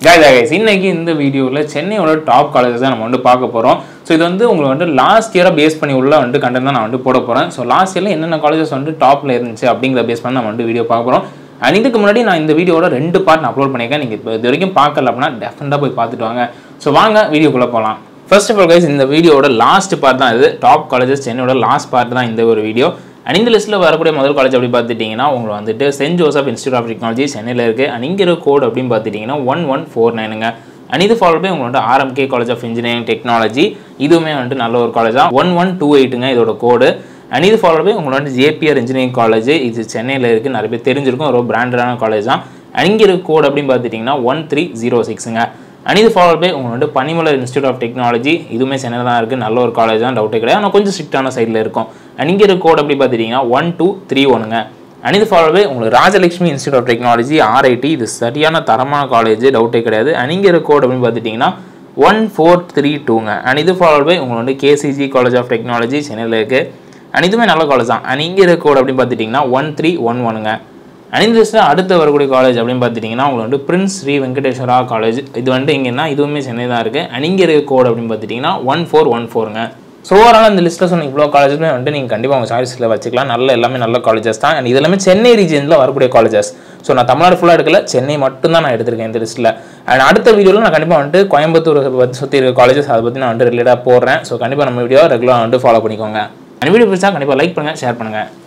guys, guys, இன்னைக்கு இந்த வீடியோவில் சென்னையோட டாப் காலேஜஸ் தான் நம்ம வந்து பார்க்க போகிறோம் ஸோ இது வந்து உங்களுக்கு வந்து லாஸ்ட் இயரை பேஸ் பண்ணி உள்ள வந்து கண்டென்ட் தான் நான் வந்து போட போகிறேன் ஸோ லாஸ்ட் இயரில் என்னென்ன காலேஜஸ் வந்து டாப்பில் இருந்துச்சு அப்படிங்கிற பேஸ் பண்ணி நம்ம வந்து வீடியோ பார்க்க போகிறோம் அண்ட் இதுக்கு முன்னாடி நான் இந்த வீடியோட ரெண்டு பார்ட் நான் அப்லோட் பண்ணியிருக்கேன் நீங்கள் இப்போ இது வரைக்கும் பார்க்கல அப்படின்னா டெஃபினட்டாக போய் பார்த்துட்டு வாங்க ஸோ வாங்க வீடியோக்குள்ளே போகலாம் ஃபர்ஸ்ட் ஆஃப் ஆல் கைஸ் இந்த வீடியோட லாஸ்ட் பார்ட் தான் இது டாப் காலேஜஸ் சென்னையோட லாஸ்ட் பார்ட் தான் இந்த ஒரு வீடியோ அண்ட் இந்த லிஸ்ட்டில் வரக்கூடிய முதல் காலேஜ் அப்படி பார்த்துட்டிங்கன்னா உங்களுக்கு வந்துட்டு saint Joseph institute of technology சென்னையில் இருக்குது அண்ட் இங்கே இருக்க கோட் அப்படின்னு பார்த்துட்டிங்கன்னா ஒன் ஒன் ஃபோர் நைனுங்க அண்ட் இது ஃபாலோ பை உங்களோட RMK college of engineering technology இதுவுமே வந்துட்டு நல்ல ஒரு காலேஜ் தான் ஒன் ஒன் டூ எயிட்டுங்க இதோட கோடு அண்ட் இது ஃபாலோ பை உங்களோட ஜேபிஆர் இன்ஜினியரிங் காலேஜ் இது சென்னையில் இருக்குது நிறைய பேர் தெரிஞ்சிருக்கும் ஒரு பிராண்டடான காலேஜ் தான் அண்ட் இங்கே இருக்க கோட் அப்படின்னு பார்த்துட்டிங்கன்னா ஒன் த்ரீ ஜீரோ சிக்ஸுங்க அண்ட் இது ஃபாலோ பை உங்களோட பனிமலர் இன்ஸ்டியூட் ஆஃப் டெக்னாலஜி இதுவுமே சென்னையில் தான் இருக்குது நல்ல ஒரு காலேஜ் தான் டவுட்டே கிடையாது ஆனால் கொஞ்சம் ஸ்ட்ரிக்டான சைடில் இருக்கும் அண்ட் இங்கே இருக்க கோட் அப்படி பார்த்துட்டிங்கன்னா ஒன் டூ த்ரீ ஒனுங்க அண்ட் இது ஃபாலோ பை உங்களுக்கு Rajalakshmi institute of technology RIT இது சரியான தரமான காலேஜ் டவுட்டே கிடையாது அண்ட் இங்கே இருக்க கோட் அப்படின்னு பார்த்துட்டிங்கன்னா ஒன் ஃபோர் த்ரீ டூங்க அண்ட் இது ஃபாலோ பை உங்களோட கேசிஜி காலேஜ் ஆஃப் டெக்னாலஜி சென்னையில் இருக்குது அண்ட் இதுவுமே நல்ல காலேஜ் தான் அண்ட் இங்கே இருக்க கோட் அப்படின்னு பார்த்துட்டிங்கன்னா ஒன் த்ரீ ஒன் ஒனுங்க அண்ட் இந்த லிஸ்ட்டில் அடுத்து வரக்கூடிய காலேஜ் அப்படின்னு பார்த்துட்டிங்கன்னா உங்களுக்கு வந்து பிரின்ஸ் ஸ்ரீ வெங்கடேஸ்வரா காலேஜ் இது வந்துட்டு எங்கன்னா இதுவுமே சென்னை தான் இருக்குது அண்ட் இங்கே இருக்க கோட் அப்படின்னு பார்த்துட்டிங்கன்னா ஒன் ஃபோர் ஒன் ஃபோருங்க ஸோ ஓவரால் இந்த லிஸ்ட்டில் சொன்ன இவ்வளோ காலேஜுமே வந்துட்டு நீங்கள் கண்டிப்பாக உங்கள் சாய்ஸில் வச்சுக்கலாம் நல்ல எல்லாமே நல்ல காலேஜஸ் தான் அண்ட் இது எல்லாமே சென்னை ரீஜனில் வரக்கூடிய காலேஜஸ் ஸோ நான் தமிழ்நாடு ஃபுல்லாக எடுக்கல சென்னை மட்டும் தான் நான் எடுத்திருக்கேன் இந்த லிஸ்ட்டில் அண்ட் அடுத்த வீடியோவில் நான் கண்டிப்பாக வந்துட்டு கோயம்புத்தூர் பற்றி சுற்றி இருக்க காலேஜஸ் அதை பற்றி நான் வந்துட்டு ரிலேட்டாக போடுறேன் ஸோ கண்டிப்பாக நம்ம வீடியோ ரெகுலராக வந்துட்டு ஃபாலோ பண்ணிக்கோங்க அந்த வீடியோ பிடிச்சா கண்டிப்பாக லைக் பண்ணுங்கள் ஷேர் பண்ணுங்கள்